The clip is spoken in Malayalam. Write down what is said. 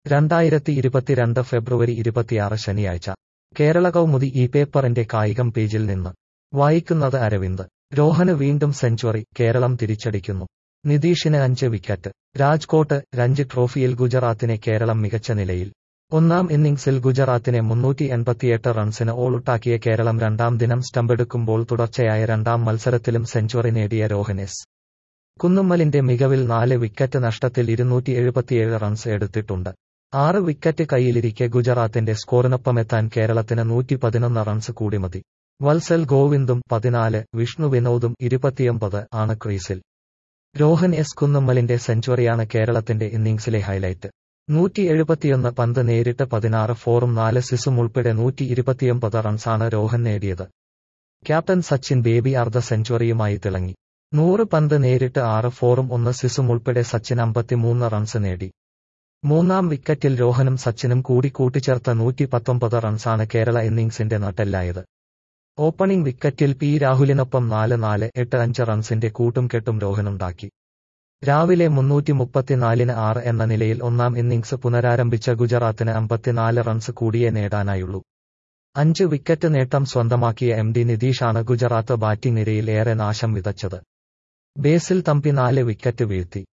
രണ്ടായിരത്തി ഇരുപത്തിരണ്ട് ഫെബ്രുവരി ഇരുപത്തിയാറ് ശനിയാഴ്ച കേരള കൗമുദി ഈ പേപ്പറിന്റെ കായികം പേജിൽ നിന്ന് വായിക്കുന്നത് അരവിന്ദ് രോഹന് വീണ്ടും സെഞ്ചുറി കേരളം തിരിച്ചടിക്കുന്നു നിതീഷിന് അഞ്ച് വിക്കറ്റ് രാജ്കോട്ട് രഞ്ജി ട്രോഫിയിൽ ഗുജറാത്തിനെ കേരളം മികച്ച നിലയിൽ ഒന്നാം ഇന്നിംഗ്സിൽ ഗുജറാത്തിനെ മുന്നൂറ്റി എൺപത്തിയെട്ട് റൺസിന് ഓളുട്ടാക്കിയ കേരളം രണ്ടാം ദിനം സ്റ്റമ്പെടുക്കുമ്പോൾ തുടർച്ചയായ രണ്ടാം മത്സരത്തിലും സെഞ്ചുറി നേടിയ രോഹൻ എസ് കുന്നുമ്മലിന്റെ മികവിൽ നാല് വിക്കറ്റ് നഷ്ടത്തിൽ ഇരുന്നൂറ്റി എഴുപത്തിയേഴ് റൺസ് എടുത്തിട്ടുണ്ട് ആറ് വിക്കറ്റ് കൈയിലിരിക്കെ ഗുജറാത്തിന്റെ സ്കോറിനൊപ്പമെത്താൻ കേരളത്തിന് നൂറ്റി പതിനൊന്ന് റൺസ് കൂടി മതി വത്സൽ ഗോവിന്ദും പതിനാല് വിഷ്ണു വിനോദും ഇരുപത്തിയൊമ്പത് ആണ് ക്രീസിൽ രോഹൻ എസ് കുന്നുമ്മലിന്റെ സെഞ്ചുറിയാണ് കേരളത്തിന്റെ ഇന്നിംഗ്സിലെ ഹൈലൈറ്റ് നൂറ്റി എഴുപത്തിയൊന്ന് പന്ത് നേരിട്ട് പതിനാറ് ഫോറും നാല് സിസും ഉൾപ്പെടെ നൂറ്റി ഇരുപത്തിയൊമ്പത് റൺസാണ് രോഹൻ നേടിയത് ക്യാപ്റ്റൻ സച്ചിൻ ബേബി അർദ്ധ സെഞ്ചുറിയുമായി തിളങ്ങി നൂറ് പന്ത് നേരിട്ട് ആറ് ഫോറും ഒന്ന് സിസും ഉൾപ്പെടെ സച്ചിൻ അമ്പത്തിമൂന്ന് റൺസ് നേടി മൂന്നാം വിക്കറ്റിൽ രോഹനും സച്ചിനും കൂടി കൂട്ടിച്ചേർത്ത നൂറ്റി പത്തൊമ്പത് റൺസാണ് കേരള ഇന്നിംഗ്സിന്റെ നട്ടെല്ലായത് ഓപ്പണിംഗ് വിക്കറ്റിൽ പി രാഹുലിനൊപ്പം നാല് നാല് എട്ട് അഞ്ച് റൺസിന്റെ കൂട്ടും കെട്ടും രോഹനുണ്ടാക്കി രാവിലെ മുന്നൂറ്റി മുപ്പത്തിനാലിന് ആറ് എന്ന നിലയിൽ ഒന്നാം ഇന്നിംഗ്സ് പുനരാരംഭിച്ച ഗുജറാത്തിന് അമ്പത്തിനാല് റൺസ് കൂടിയേ നേടാനായുള്ളൂ അഞ്ച് വിക്കറ്റ് നേട്ടം സ്വന്തമാക്കിയ എം ഡി നിതീഷാണ് ഗുജറാത്ത് ബാറ്റിംഗ് നിരയിൽ ഏറെ നാശം വിതച്ചത് ബേസിൽ തമ്പി നാല് വിക്കറ്റ് വീഴ്ത്തി